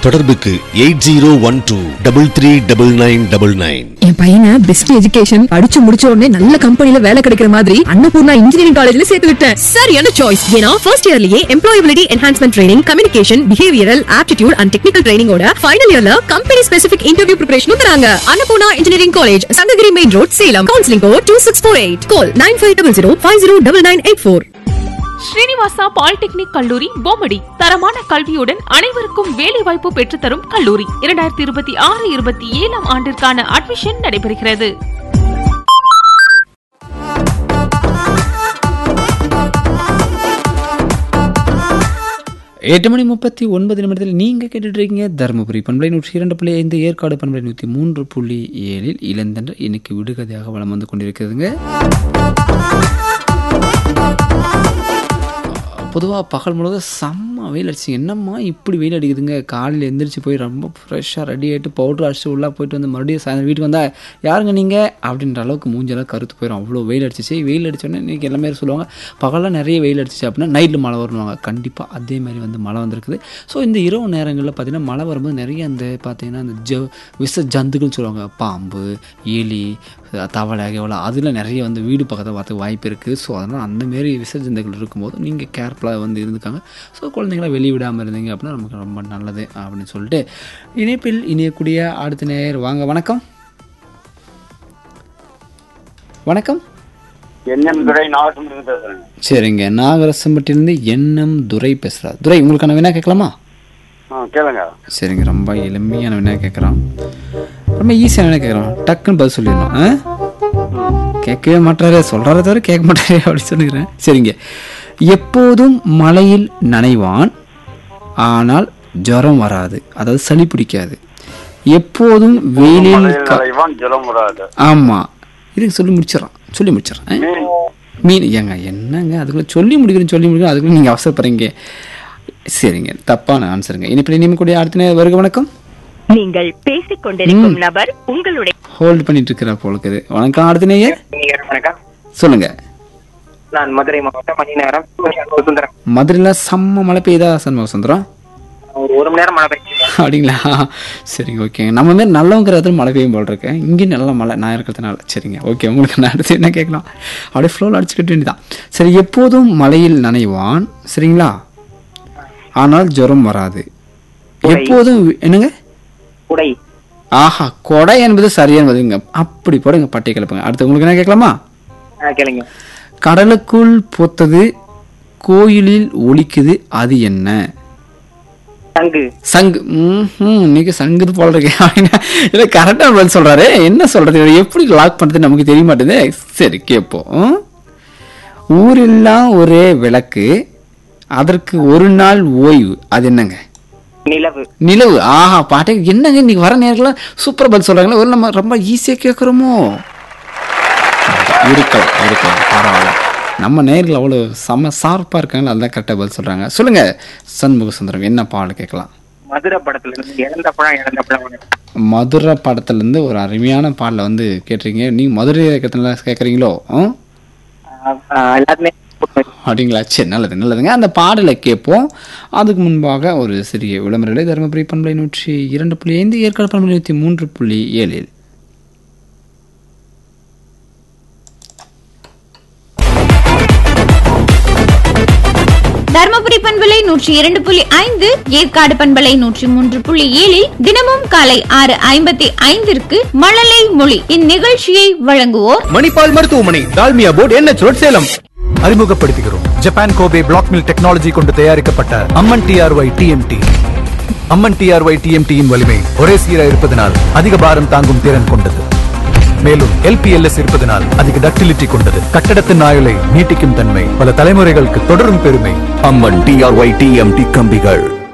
தொடர்புக்கு eight zero one two double three double nine double nine என் பையனை best education படிச்சு முடிச்ச உடனே நல்ல கம்பெனில வேலை கிடைக்கிற மாதிரி அன்னபூர்ணா இன்ஜினியரிங் காலேஜ்ல சேர்த்து விட்டேன் சரியான சாய்ஸ் ஏன்னா ஃபர்ஸ்ட் இயர்லயே employability enhancement training communication behavioural aptitude and technical ட்ரைனிங்கோட ஃபைனல் இயர்ல கம்பெனி ஸ்பெசிபிக் இன்டர்வியூ ப்ரிப்பரேஷனும் தராங்க Annapoorna engineering college Sankagiri main road Salem counselling code two six four eight call nine five double zero five zero double nine eight four Srinivasa polytechnic கல்லூரி பொம்மடி தரமான கல்வியுடன் அனைவருக்கும் வேலைவாய்ப்பு பெற்றுத்தரும் கல்லூரி இரண்டாயிரத்தி இருபத்தி ஆறு இருபத்தி ஏழாம் ஆண்டிற்கான அட்மிஷன் நடைபெறுகிறது எட்டு மணி முப்பத்தி ஒன்பது நிமிடத்தில் நீங்கள் கேட்டுட்டு இருக்கீங்க தருமபுரி பண்பலை நூற்றி இரண்டு புள்ளி ஐந்து ஏற்காடு பண்பலை நூற்றி மூன்று புள்ளி ஏழில் இளந்தன்று இன்னைக்கு விடுகதையாக வளம் வந்து கொண்டிருக்கிறதுங்க பொதுவாக பகல் முழுவதும் செம்ம வெயில் அடிச்சு என்னம்மா இப்படி வெயில் அடிக்குதுங்க காலையில் எந்திரிச்சு போய் ரொம்ப ஃப்ரெஷ்ஷாக ரெடி ஆகிட்டு பவுடர் அடிச்சு உள்ளே போயிட்டு வந்து மறுபடியும் சாயந்தரம் வீட்டுக்கு வந்தால் யாருங்க நீங்கள் அப்படின்ற அளவுக்கு மூஞ்செல்லாம் கருத்து போயிடும் அவ்வளோ வெயில் அடிச்சிச்சு வெயில் அடிச்சோடனே இன்றைக்கி எல்லாமே சொல்லுவாங்க பகலில் நிறைய வெயில் அடிச்சிச்சு அப்படின்னா நைட்டில் மழை வருவாங்க கண்டிப்பாக அதே மாதிரி வந்து மழை வந்திருக்குது ஸோ இந்த இரவு நேரங்களில் பார்த்திங்கன்னா மழை வரும்போது நிறைய அந்த பார்த்திங்கன்னா அந்த ஜ விஷ ஜந்துக்கள்னு சொல்லுவாங்க பாம்பு எலி தவளை எவ்வளோ அதில் நிறைய வந்து வீடு பக்கத்தில் வரதுக்கு வாய்ப்பு இருக்குது ஸோ அதனால் அந்தமாரி விசர்ஜந்துகள் இருக்கும்போது நீங்கள் கேர்ஃபுல்லாக வந்து இருந்துக்காங்க ஸோ குழந்தைங்கள வெளியே விடாமல் இருந்தீங்க அப்படின்னா நமக்கு ரொம்ப நல்லது அப்படின்னு சொல்லிட்டு இணைப்பில் இணையக்கூடிய அடுத்த நேர் வாங்க வணக்கம் வணக்கம் என்எம் துரை நாகப்பட்டினம் பேசுறேன் சரிங்க நாகரசம்பட்டிலேருந்து எண்ணம் துரை பேசுகிறார் துரை உங்களுக்கான வினா கேட்கலாமா ஆ கேளுங்க சரிங்க ரொம்ப எளிமையான வினா கேட்குறான் ரொம்ப ஈஸியான வினா கேட்குறான் டக்குன்னு பதில் சொல்லிடணும் ஆ கேட்கவே மாட்டாரு சொல்கிறத தவிர கேட்க மாட்டாரு அப்படி சொல்லிக்கிறேன் சரிங்க எப்போதும் மழையில் நனைவான் ஆனால் ஜுரம் வராது அதாவது சளி பிடிக்காது எப்போதும் வெயிலில் மலையில் கா- நனைவான் ஜலம் வராது ஆமாம் இதுக்கு சொல்லி முடிச்சிடறான் சொல்லி முடிச்சிடறேன் ஆ? மீன் மீன் ஏங்க என்னங்க அதுக்குள்ள சொல்லி முடிக்கிறேன் சொல்லி முடிக்கிறேன் அதுக்குள்ள நீங்கள் அவசரப்படுறீங்க சரிங்க தப்பான ஆன்சருங்க இனிப்பில் இனிமே கூடிய அடுத்த நேரம் வருக வணக்கம் நீங்கள் பேசிக் கொண்டிருக்கும் நபர் உங்களுடைய ஹோல்ட் பண்ணிட்டு இருக்கிறா போல இருக்குது வணக்கம் அடுத்த நேயர் வணக்கம் சொல்லுங்க நான் மதுரை மாவட்டம் மணி நேரம் சுந்தரம் மதுரையில் செம்ம மழை பெய்யுதா சண்முக சுந்தரம் ஒரு ஒரு மணி நேரம் மழை பெய்யுது அப்படிங்களா சரிங்க ஓகேங்க நம்ம மாரி நல்லவங்கிற இடத்துல மழை பெய்யும் போல் இருக்கேன் இங்கேயும் நல்ல மழை நான் இருக்கிறதுனால சரிங்க ஓகே உங்களுக்கு நான் அடுத்து என்ன கேட்கலாம் அப்படியே ஃப்ளோவில் அடிச்சுக்கிட்டு வேண்டியதான் சரி எப்போதும் மழையில் நனைவான் சரிங்களா ஆனால் ஜுரம் வராது எப்போதும் வி- என்னங்க குடை ஆஹா கொடை என்பது சரியானதுங்க அப்படி போடுங்க பட்டை கிளப்புங்க அடுத்து உங்களுக்கு என்ன கேட்கலாமா ஆ, கேளுங்க கடலுக்குள் பூத்தது கோயிலில் ஒலிக்குது அது என்ன தங்கு சங்கு ம் இன்னைக்கு சங்குது போல இருக்கு அப்படின்னா இல்லை கரெக்டாக பதில் சொல்கிறாரு என்ன சொல்கிறது இதை எப்படி லாக் பண்ணுறது நமக்கு தெரிய மாட்டேது சரி கேட்போம் ஊரெல்லாம் ஒரே விளக்கு அதற்கு ஒரு நாள் ஓய்வு அது என்னங்க நிலவு நிலவு ஆஹா பாட்டே என்னங்க இன்னைக்கு வர நேரத்தில் சூப்பர் பதில் சொல்கிறாங்களே ஒரு நம்ம ரொம்ப ஈஸியாக கேட்குறோமோ இருக்கலாம் இருக்கலாம் பரவாயில்ல நம்ம நேரில் அவ்வளோ செம்ம ஷார்ப்பாக இருக்காங்களா அதான் கரெக்டாக பதில் சொல்கிறாங்க சொல்லுங்கள் சண்முக சுந்தரம் என்ன பாடல் கேட்கலாம் மதுரை படத்துல இருந்து இறந்த பழம் இறந்த பழம் மதுரை படத்துலேருந்து ஒரு அருமையான பாடலை வந்து கேட்டிருக்கீங்க நீங்கள் மதுரை இருக்கிறதுனால கேட்குறீங்களோ ம் எல்லாருமே அப்படிங்களா சரி நல்லது நல்லதுங்க அந்த பாடலை கேட்போம் அதுக்கு முன்பாக ஒரு சிறிய விளம்பரங்களை தருமபுரி பண்பலை நூற்றி இரண்டு புள்ளி ஐந்து ஏற்காடு பண்பலை நூற்றி மூன்று புள்ளி ஏழில் தர்மபுரி பண்பலை நூற்றி இரண்டு புள்ளி ஐந்து ஏற்காடு பண்பலை நூற்றி மூன்று புள்ளி ஏழில் தினமும் காலை ஆறு ஐம்பத்தி ஐந்திற்கு மழலை மொழி இந்நிகழ்ச்சியை வழங்குவோர் மணிப்பால் மருத்துவமனை டால்மியா போர்டு என்ன ரோட் சேலம் அறிமுகப்படுத்துகிறோம் Japan Kobe black mill technology கொண்டு தயாரிக்கப்பட்ட Amman TRY TMT Amman TRY டிஎம்டியின் வலிமை ஒரே சீராக இருப்பதனால் அதிக பாரம் தாங்கும் திறன் கொண்டது மேலும் எல்பிஎல்எஸ் இருப்பதனால் அதிக டக்டிலிட்டி கொண்டது கட்டடத்தின் ஆயுளை நீட்டிக்கும் தன்மை பல தலைமுறைகளுக்கு தொடரும் பெருமை அம்மன் டிஆர்ஒய் டிஎம்டி கம்பிகள்